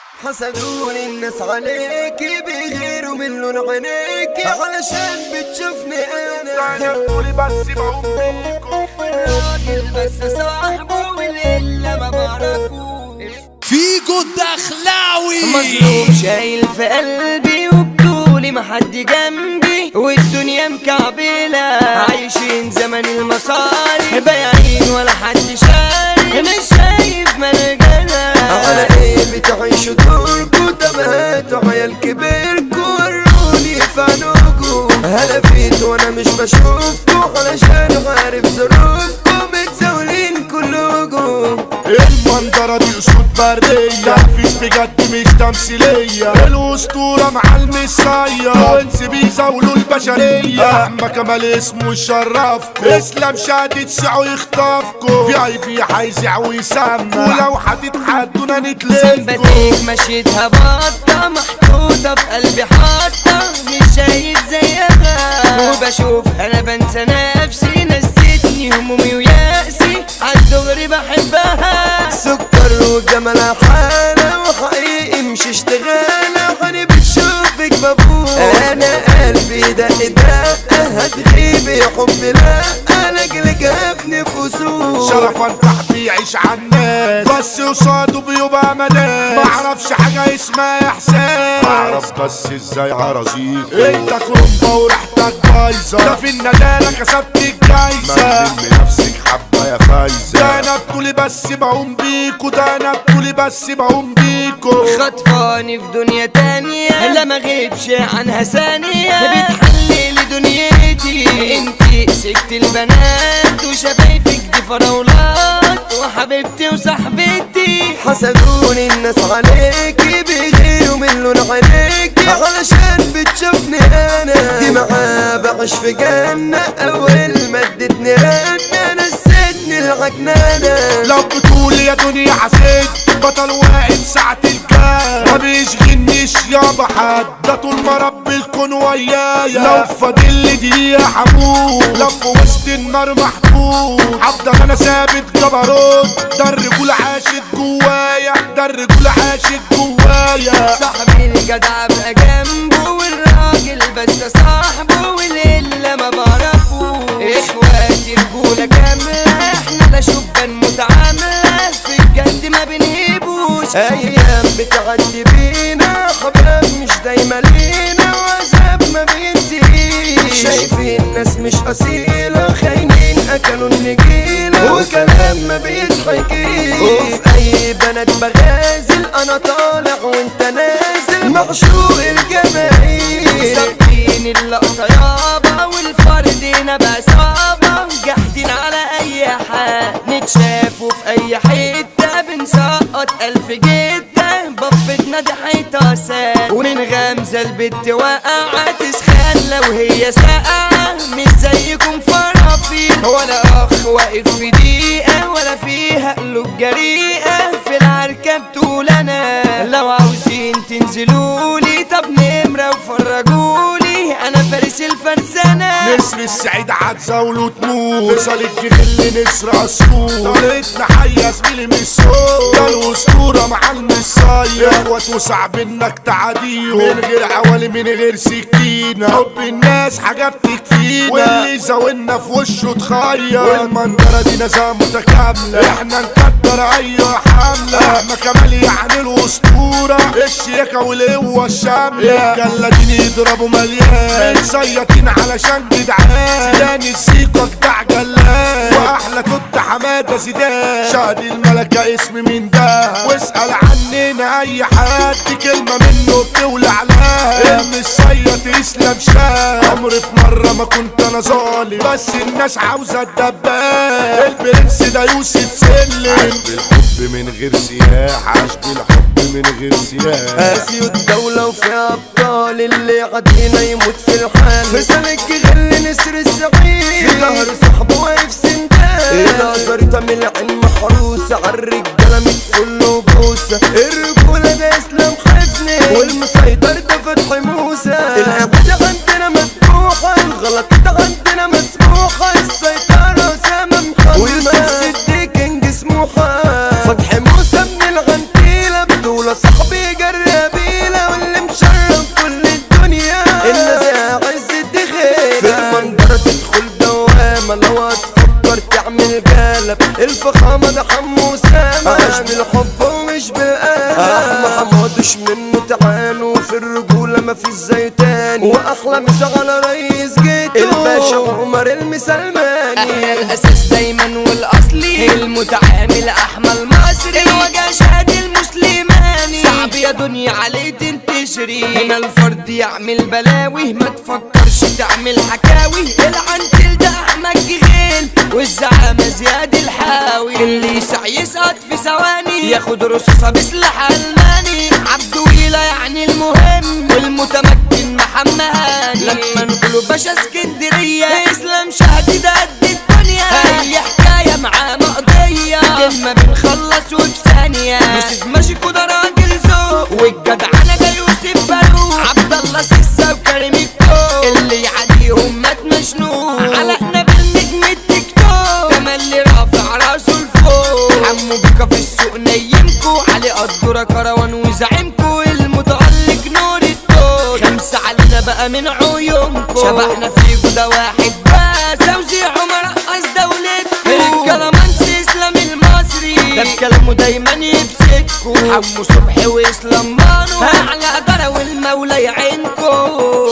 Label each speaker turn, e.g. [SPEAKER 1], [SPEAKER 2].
[SPEAKER 1] حسدوني الناس عليكي بيغيروا من لون عينيكي علشان بتشوفني انا
[SPEAKER 2] قولي بس بقوم بيكم
[SPEAKER 1] راجل بس صاحبه واللي ما بعرفوش
[SPEAKER 3] فيجو الدخلاوي
[SPEAKER 1] مظلوم شايل في قلبي وبطولي ما حد جنبي والدنيا مكعبلة عايشين زمن المصالح بايعين ولا حد شاري مش شايف ملجنة على ايه بتعيشوا دوركوا تبهاتوا عيال كبيركوا وروني في عنوكوا هلفيت وانا مش بشوفكوا علشان عارف ظروفكوا متزاولين كلكوا
[SPEAKER 2] المنظرة دي اسود بردية مفيش بجد مش تمثيلية الاسطورة مع المصية وانس بيزاولوا البشرية احمى كمال اسمه يشرفكم اسلام شهادة سعوا يخطفكم في اي بي هيزيع ويسمع ولو هتتحدونا نتلفكم
[SPEAKER 1] سمباتيك مشيتها بطة محطوطة في قلبي حاطة مش شايف زيها وبشوف انا بنسى نفسي نسيتني همومي ويأسي عالدغري بحبها سكر وجمالها حالة وحقيقي مش اشتغالة وانا بتشوفك بفوق انا قلبي دق دق هتغيبي يا حبي لا انا اجلك ابني فسوق
[SPEAKER 2] شرفا تحت يعيش عالناس بس قصاده بيبقى مداس معرفش حاجة اسمها احساس اعرف بس ازاي عرزيك انت كرومبا وريحتك بايظة ده في الندالة كسبت الجايزة ما نفسك حبة يا فايزة ده انا بطولي بس بقوم بيكو ده انا بطولي بس بقوم بيكو
[SPEAKER 1] خطفاني في دنيا تانية لا ما غيبش عنها ثانية بتحلي لي دنيتي انتي سكت البنات وشفايفك دي فراولات وحبيبتي وصاحبتي حسدوني الناس عليكي بيغيروا من لون عينيكي علشان بتشوفني انا دي معاه بعيش في جنة اول ما ادتني رنة نسيتني العجنانة
[SPEAKER 2] لو بتقول يا دنيا حسيت بطل واقف ساعة الكام ما بيشغلنيش يابا حد ده طول ما رب الكون ويايا لو فاضل لي دقيقة هموت لو في وسط النار محبوس هفضل انا ثابت جبروت ده الرجولة عاشت جوايا ده الرجولة عاشت جوايا
[SPEAKER 1] صاحبي الجدع بقى جنبه والراجل بس صاحبه واللي ما بعرفه اخواتي رجولة كاملة احنا لا شبان متعاملة في الجد ما بنهيبوش ايام بتعدي بينا خبرات مش دايما لينا وعذاب ما بينتهيش شايفين ناس مش اصيلة خاينين اكلوا النجيلة وكلام ما بيضحكيش وفي اي بنات بغازل انا طالع وانت نازل معشوق الجماهير ثابتين اللقطة يابا والفرد هنا بعصابة جاحدين على اي حال نتشافوا في اي حتة بنسقط الف جدة بفتنا دي حيطة سال ومن غمزة البت واقعة تسخن لو هي ساقعة مش زيكم فرافيل ولا اخ واقف في دقيقة ولا فيها قلوب جريئة في العركة بتقول انا لو عاوزين تنزلولي طب نمرة وفرجولي انا فارس الفرسانة
[SPEAKER 2] نسر السعيد عتزاول وتموت فصلت في خل نسر اسطول طريقتنا حية زميلي مش صوت ده الاسطورة مع المصاية اخوات وصعب انك تعاديهم من غير عوالي من غير سكينة حب الناس حاجة بتكفينا واللي زاولنا في وشه اتخير والمنظرة دي نزاهة متكاملة احنا نقدر اي حملة احنا كمال يعني الاسطورة الشياكة والقوة الشاملة الجلادين يضربوا مليان متسيطين علشان جدعان زيدان السيكو اجدع جلاد واحلى توت حمادة زيدان شهد الملكة اسم من ده واسأل عننا اي حد كلمة منه بتولع لها المسيط اسلام شاه عمري في مرة ما كنت انا ظالم بس الناس عاوزة الدبان البرنس ده يوسف سلم بالحب من غير سياح عاش بالحب من غير سياح
[SPEAKER 1] اسيو الدولة وفي ابطال اللي عدينا يموت في الحال في سلك غل نسر السعيد في ظهر صاحبه واقف سندان الازهر تمل عين محروسة عالرجالة متفل وبوسة الرجولة ده اسلام حفني والمسيطر ده فتحي موسى العبادة عندنا مفتوحة الغلط ده عندنا مسموحة السيطرة أسامة محمد ويوسف صديق كينج سموحة فتحي موسى من الغنتيلة بطولة صاحبي جاي الفخامة ده حمو سامة عاش بالحب ومش بالآن أحمى حمادش منه تعانوا في الرجولة ما في زي تاني وأحلى مسا على رئيس جيتو الباشا عمر المسلماني احنا الأساس دايما والأصلي المتعامل أحمى المصري الوجه شهادي المسلماني صعب يا دنيا عليه تنتشري هنا الفرد يعمل بلاوي ما تفكرش تعمل حكاوي العنتل ده أحمد جغيل والزعامة زياد الحاوي اللي يسعى يسقط في ثواني ياخد رصاصة بسلاح ألماني عبدويلة يعني المهم والمتمكن محمد هاني لما نقوله باشا اسكندرية اسلام شهدي ده قد الدنيا اي حكاية معاه مقضية كلمة بنخلص وفي ثانية يوسف ماشي كده راجل ذوق والجدعنة ده يوسف فاروق عبد الله سيسا وكريم الكوك اللي يعديهم مات مشنوق علقنا بالنجم التيك توك تملي رافع راسه لفوق حمو بيكا في السوق نيمكو علي قدورة كروان وزعيمكو المتألق نور التوت خمسة علينا بقى من عيونكو شبحنا في جودة واحد بس توزيعه مرقص دولتكو الكلامانسي اسلام المصري ده بكلامه دايما يمسككو حمو صبحي واسلام مانو اعلى قدرة والمولى يعينكو